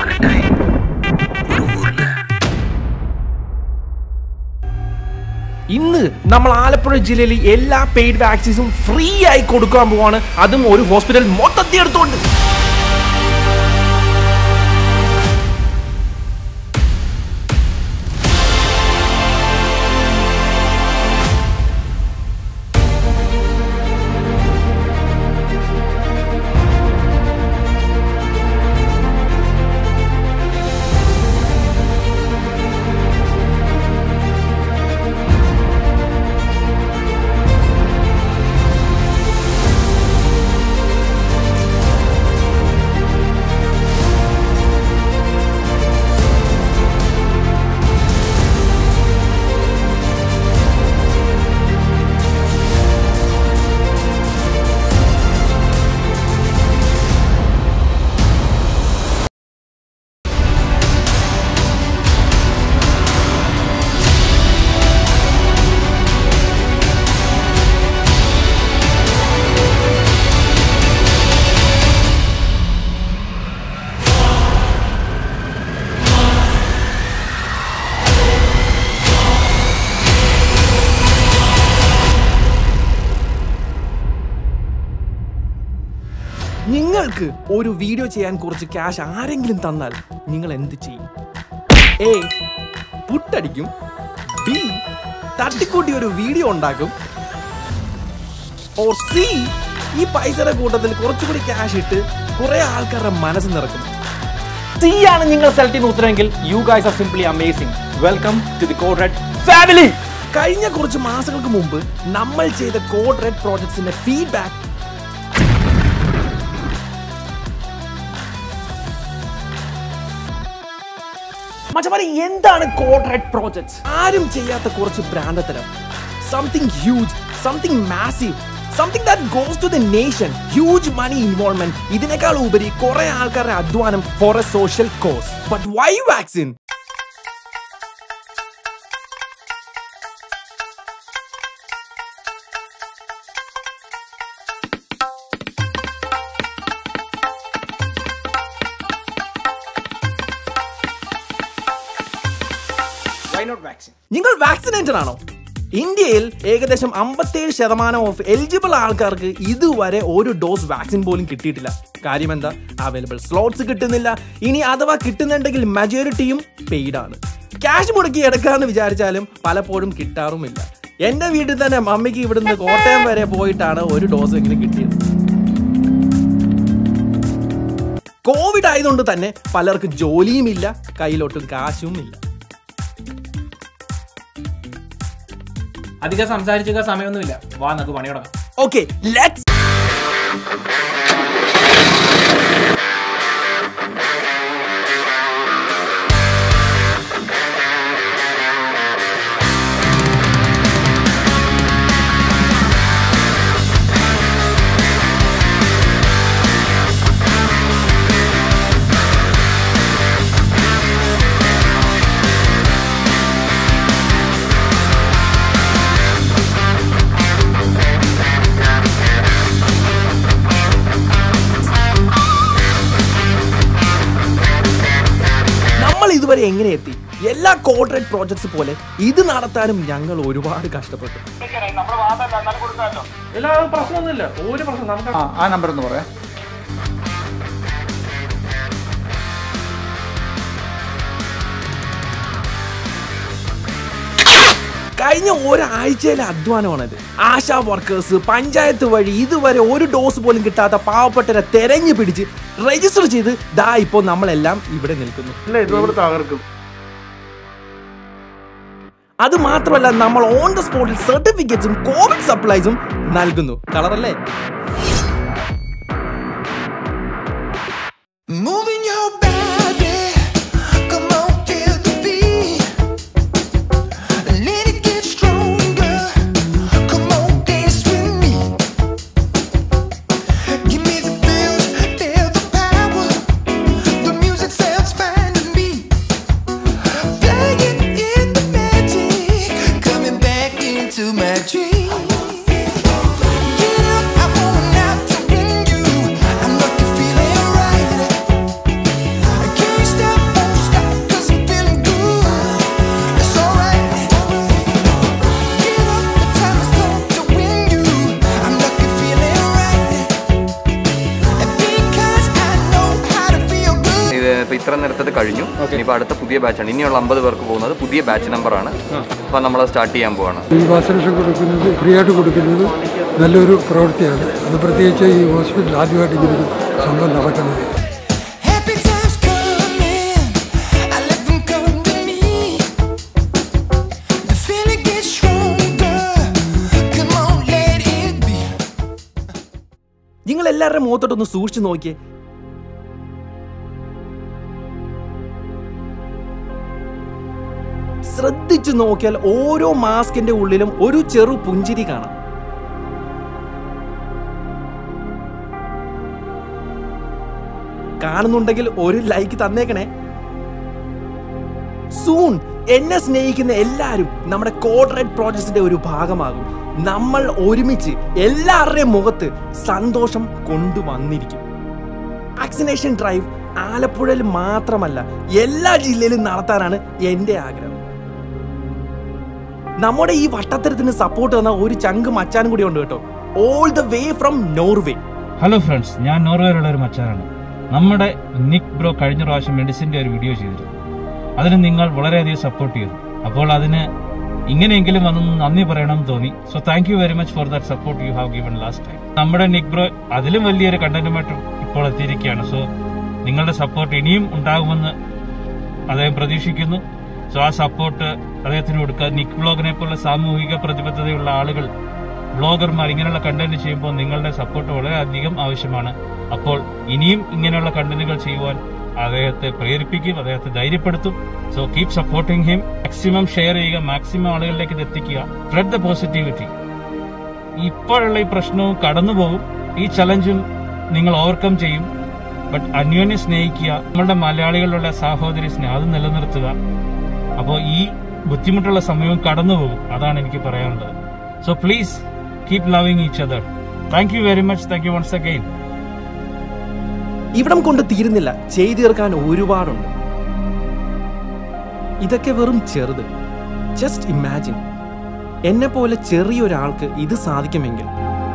പതിനെട്ടായി ഒരു ഊരില്ല ഇന്ന് നമ്മൾ ആലപ്പുഴ ജില്ലയിൽ എല്ലാ പെയ്ഡ് വാക്സിൻസും ഫ്രീ ആയി കൊടുക്കാൻ പോവാണ് അതും ഒരു ഹോസ്പിറ്റൽ മൊത്തത്തിൽ എടുത്തോണ്ട് നിങ്ങൾക്ക് ഒരു വീഡിയോ ചെയ്യാൻ കുറച്ച് ക്യാഷ് ആരെങ്കിലും തന്നാൽ നിങ്ങൾ എന്ത് ചെയ്യും എ പുട്ടടിക്കും ബി തട്ടിക്കൂട്ടി ഒരു വീഡിയോ ഉണ്ടാക്കും ഓർ സി ഈ പൈസയുടെ കൂട്ടത്തിൽ കുറച്ചുകൂടി ക്യാഷ് ഇട്ട് കുറെ ആൾക്കാരുടെ മനസ്സ് നിറക്കും സി ആണ് നിങ്ങൾ സെലക്ട് ചെയ്യുന്ന ഉത്തരമെങ്കിൽ you guys are simply amazing welcome to the code red family കഴിഞ്ഞ കുറച്ച് മാസങ്ങൾക്ക് മുമ്പ് നമ്മൾ ചെയ്ത കോഡ് റെഡ് പ്രോജക്ട്സിന്റെ ഫീഡ്ബാക്ക് മച്ചമാരി എന്താണ് കോഡ് റെഡ് പ്രോജക്ട്സ് ആരും ചെയ്യാത്ത കുറച്ച് ഭ്രാന്തത്തരം something huge something massive something that goes to the nation huge money involvement ഇതിനേക്കാൾ ഉപരി കുറെ ആൾക്കാരുടെ അധ്വാനം for a social cause but why vaccine നിങ്ങൾ വാക്സിനേറ്റഡ് ആണോ ഇന്ത്യയിൽ ഏകദേശം അമ്പത്തേഴ് ശതമാനം ഓഫ് എലിജിബിൾ ആൾക്കാർക്ക് ഇതുവരെ ഒരു ഡോസ് വാക്സിൻ പോലും കിട്ടിയിട്ടില്ല കാര്യം എന്താ അവൈലബിൾ സ്ലോട്ട്സ് കിട്ടുന്നില്ല ഇനി അഥവാ കിട്ടുന്നുണ്ടെങ്കിൽ മെജോറിറ്റിയും പെയ്ഡ് ആണ് ക്യാഷ് മുടക്കി എടുക്കാന്ന് വിചാരിച്ചാലും പലപ്പോഴും കിട്ടാറുമില്ല എന്റെ വീട്ടിൽ തന്നെ മമ്മിക്ക് ഇവിടുന്ന് കോട്ടയം വരെ പോയിട്ടാണ് ഒരു ഡോസ് എങ്കിലും കിട്ടിയത് കോവിഡ് ആയതുകൊണ്ട് തന്നെ പലർക്കും ജോലിയുമില്ല കയ്യിലൊട്ടും കാശും ഇല്ല അധികം സംസാരിച്ചുക സമയമൊന്നുമില്ല വാ നമുക്ക് പണി തുടങ്ങാം ഓക്കെ ലെറ്റ്സ് നമ്മൾ ഇതുവരെ എങ്ങനെ എത്തി എല്ലാ കോർപ്പറേറ്റ് പ്രോജക്ട്സ് പോലെ ഇത് നടത്താനും ഞങ്ങൾ ഒരുപാട് കഷ്ടപ്പെട്ടു എല്ലാ പ്രശ്നമൊന്നുമില്ല ഒരു പ്രശ്നം നമുക്ക് ആ ആ നമ്പർ ഒന്ന് പറയാം കഴിഞ്ഞ ഒരാഴ്ചയിലെ അധ്വാനമാണിത് ആശാ വർക്കേഴ്സ് പഞ്ചായത്ത് വഴി ഇതുവരെ ഒരു ഡോസ് പോലും കിട്ടാത്ത പാവപ്പെട്ടവരെ തെരഞ്ഞു പിടിച്ച് രജിസ്റ്റർ ചെയ്ത് ദാ ഇപ്പോൾ നമ്മളെല്ലാം ഇവിടെ നിൽക്കുന്നു ഇല്ല ഇത് ഇവിടെ തകർക്കും അത് മാത്രമല്ല നമ്മൾ ഓൺ ദ സ്പോട്ടിൽ സർട്ടിഫിക്കറ്റ്സും കോവിഡ് സപ്ലൈസും നൽകുന്നു കളറല്ലേ Moving your body, come on, feel the beat. Let it get stronger. Come on, dance with me. Give me the feels, feel the power. The music sounds fine to me. Flying in the magic, coming back into my dream. Get up, I wanna now ഇത്ര നേരത്തത് കഴിഞ്ഞു ഇനിയിപ്പോൾ അടുത്ത പുതിയ ബാച്ചാണ് ഇനിയുള്ള അമ്പത് പേർക്ക് പോകുന്നത് പുതിയ ബാച്ച് നമ്പറാണ് അപ്പോൾ നമ്മൾ സ്റ്റാർട്ട് ചെയ്യാൻ പോവാണ് ഈ വാക്സിനേഷൻ കൊടുക്കുന്നത് ഫ്രീ ആയിട്ട് കൊടുക്കുന്നത് നല്ലൊരു പ്രവൃത്തിയാണ് അത് പ്രത്യേകിച്ച് ഈ ഹോസ്പിറ്റൽ ആദ്യമായിട്ട് ഇങ്ങനൊരു സംഭവം നടക്കുന്നത് Happy times coming, I let them come to me. The feeling gets stronger. Come on, let it be. നിങ്ങൾ എല്ലാവരുടെയും മുഖത്തോട്ടൊന്ന് സൂക്ഷിച്ചു നോക്കിയേ ശ്രദ്ധിച്ചു നോക്കിയാൽ ഓരോ മാസ്കിന്റെ ഉള്ളിലും ഒരു ചെറു പുഞ്ചിരി കാണാം കാണുന്നുണ്ടെങ്കിൽ ഒരു ലൈക്ക് തന്നേക്കണേ സൂൺ എന്നെ സ്നേഹിക്കുന്ന എല്ലാവരും നമ്മുടെ കോഡ്രേറ്റ് പ്രോജക്റ്റിന്റെ ഒരു ഭാഗമാകും നമ്മൾ ഒരുമിച്ച് എല്ലാവരുടെയും മുഖത്ത് സന്തോഷം കൊണ്ടുവന്നിരിക്കും വാക്സിനേഷൻ ഡ്രൈവ് ആലപ്പുഴയിൽ മാത്രമല്ല എല്ലാ ജില്ലയിലും നടത്താനാണ് എൻ്റെ ആഗ്രഹം നമ്മുടെ ഈ വട്ടത്തരത്തിന് സപ്പോർട്ട് തന്ന ഒരു ചങ്ക് മച്ചാനും കൂടി ഉണ്ട് കേട്ടോ all the way from Norway hello friends ഞാൻ നോർവേയിലുള്ള ഒരു മച്ചാനാണ് നമ്മുടെ നിക് ബ്രോ കഴിഞ്ഞ പ്രാവശ്യം മെഡിസിന്റെ ഒരു വീഡിയോ ചെയ്തിരുന്നു അതിന് നിങ്ങൾ വളരെയധികം സപ്പോർട്ട് ചെയ്തു അപ്പോൾ അതിന് ഇങ്ങനെയെങ്കിലും വന്ന് നന്ദി പറയണം എന്ന് തോന്നി so thank you very much for that support you have given last time നമ്മുടെ നിക് ബ്രോ അതിലും വലിയൊരു കണ്ടന്റുമായിട്ട് ഇപ്പോൾ എത്തിയിരിക്കുകയാണ് സോ നിങ്ങളുടെ സപ്പോർട്ട് ഇനിയും ഉണ്ടാകുമെന്ന് അദ്ദേഹം പ്രതീക്ഷിക്കുന്നു സോ ആ സപ്പോർട്ട് അദ്ദേഹത്തിന് കൊടുക്കുക നിക് ബ്ലോഗിനെ പോലുള്ള സാമൂഹിക പ്രതിബദ്ധതയുള്ള ആളുകൾ ബ്ലോഗർമാർ ഇങ്ങനെയുള്ള കണ്ടന്റ് ചെയ്യുമ്പോൾ നിങ്ങളുടെ സപ്പോർട്ട് വളരെയധികം ആവശ്യമാണ് അപ്പോൾ ഇനിയും ഇങ്ങനെയുള്ള കണ്ടന്റുകൾ ചെയ്യുവാൻ അദ്ദേഹത്തെ പ്രേരിപ്പിക്കും അദ്ദേഹത്തെ ധൈര്യപ്പെടുത്തും so keep supporting him maximum share ചെയ്യുക മാക്സിമം ആളുകളിലേക്ക് ഇത് എത്തിക്കുക സ്പ്രെഡ് ദ പോസിറ്റിവിറ്റി ഇപ്പോഴുള്ള ഈ പ്രശ്നവും കടന്നുപോകും ഈ ചലഞ്ചും നിങ്ങൾ ഓവർകം ചെയ്യും ബട്ട് അന്യോന്യം സ്നേഹിക്കുക നമ്മളുടെ മലയാളികളുടെ സഹോദരി സ്നേഹം അത് നിലനിർത്തുക അപ്പോൾ ഈ ബുദ്ധിമുട്ടുള്ള സമയവും കടന്നുപോകും അതാണ് എനിക്ക് പറയാനുള്ളത് so please keep loving each other thank you very much thank you once again ഇവിടം കൊണ്ട് തീരുന്നില്ല ചെയ്തു തീർക്കാൻ ഒരുപാടുണ്ട് ഇതൊക്കെ വെറും ചെറുത് ജസ്റ്റ് ഇമാജിൻ എന്നെ പോലെ ചെറിയൊരാൾക്ക് ഇത് സാധിക്കുമെങ്കിൽ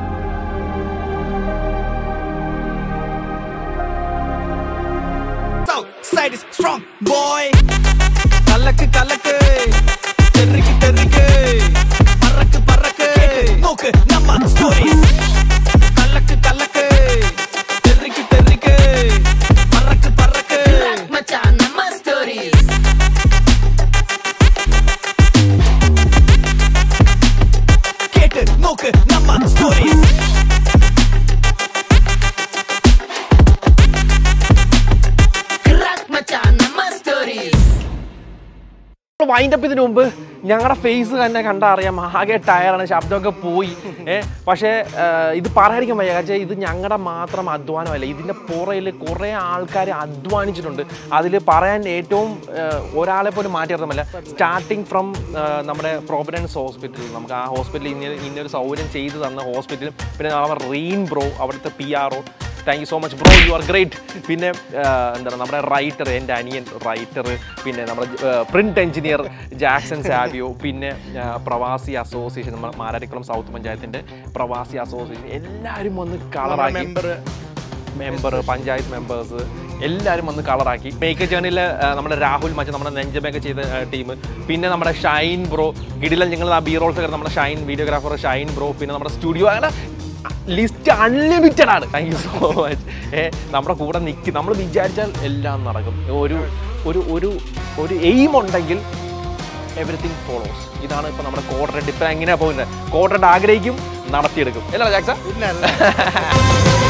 Side is strong, boy. കലക്ക് കലക്ക് തെറിക്ക് തെറിക്ക് പറക്ക് പറക്ക് നോക്ക് നമ്മ സ്റ്റോറീസ് കലക്ക് കലക്ക് തെറിക്ക് തെറിക്ക് പറക്ക് പറക്ക് മച്ചാൻ നമ്മ സ്റ്റോറീസ് കേട്ട് നോക്ക് നമ്മ സ്റ്റോറീസ് ക്രാക്ക് മച്ചാൻ നമ്മ സ്റ്റോറീസ് വൈൻഡപ്പ് ഇതിനു മുമ്പ് ഞങ്ങളുടെ ഫേസ് തന്നെ കണ്ടാ അറിയാം ആകെ ടയറാണ് ശബ്ദമൊക്കെ പോയി ഏ പക്ഷേ ആ, ഇത് പറയാതിരിക്കാൻ വയ്യ കാരണം ഇത് ഞങ്ങളുടെ മാത്രം അധ്വാനമല്ല ഇതിൻ്റെ പുറയിൽ കുറേ ആൾക്കാർ അധ്വാനിച്ചിട്ടുണ്ട് അതിൽ പറയാൻ ഏറ്റവും ആ, ഒരാളെ പോലും മാറ്റി നിർത്താമല്ല സ്റ്റാർട്ടിങ് ഫ്രം നമ്മുടെ പ്രോവിഡൻസ് ഹോസ്പിറ്റൽ നമുക്ക് ആ ഹോസ്പിറ്റലിൽ ഇന്ന ഇന്നൊരു സൗകര്യം ചെയ്തു തന്ന ഹോസ്പിറ്റലും പിന്നെ അവർ റെയിൻ ബ്രോ അവിടുത്തെ P R O thank you so much bro you are great പിന്നെ ആ, എന്താണ് നമ്മുടെ റൈറ്റർ എൻ്റെ അനിയൻ റൈറ്റർ പിന്നെ നമ്മുടെ പ്രിന്റ് എഞ്ചിനീയർ ജാക്സൺ സാവിയോ പിന്നെ ആ, പ്രവാസി അസോസിയേഷൻ നമ്മുടെ മാരാരിക്കുളം സൗത്ത് പഞ്ചായത്തിൻ്റെ പ്രവാസി അസോസിയേഷൻ എല്ലാവരും വന്ന് കളറാക്കി മെമ്പർ പഞ്ചായത്ത് മെമ്പേഴ്സ് എല്ലാവരും വന്ന് കളറാക്കി മേക്കപ്പ് ജേണിയിൽ നമ്മുടെ രാഹുൽ മച്ച നമ്മുടെ നെഞ്ചമൊക്കെ ചെയ്ത ടീം പിന്നെ നമ്മുടെ ഷൈൻ ബ്രോ ഗിഡില ഞങ്ങൾ ആ ബി റോൾസ് നമ്മുടെ ഷൈൻ വീഡിയോഗ്രാഫർ ഷൈൻ ബ്രോ പിന്നെ നമ്മുടെ സ്റ്റുഡിയോ അങ്ങനെ ലിസ്റ്റ് അൺലിമിറ്റഡ് ആണ് താങ്ക് യു സോ മച്ച് ഏ നമ്മുടെ കൂടെ നിൽക്കും നമ്മൾ വിചാരിച്ചാൽ എല്ലാം നടക്കും ഒരു ഒരു ഒരു ഒരു എയിം ഉണ്ടെങ്കിൽ എവറിത്തിങ് ഫോളോസ് ഇതാണ് ഇപ്പൊ നമ്മുടെ കോഡ്രഡ് ഇപ്പൊ എങ്ങനെയാ പോകുന്നത് കോഡ്രഡ് ആഗ്രഹിക്കും നടത്തിയെടുക്കും അല്ല ജാക്സ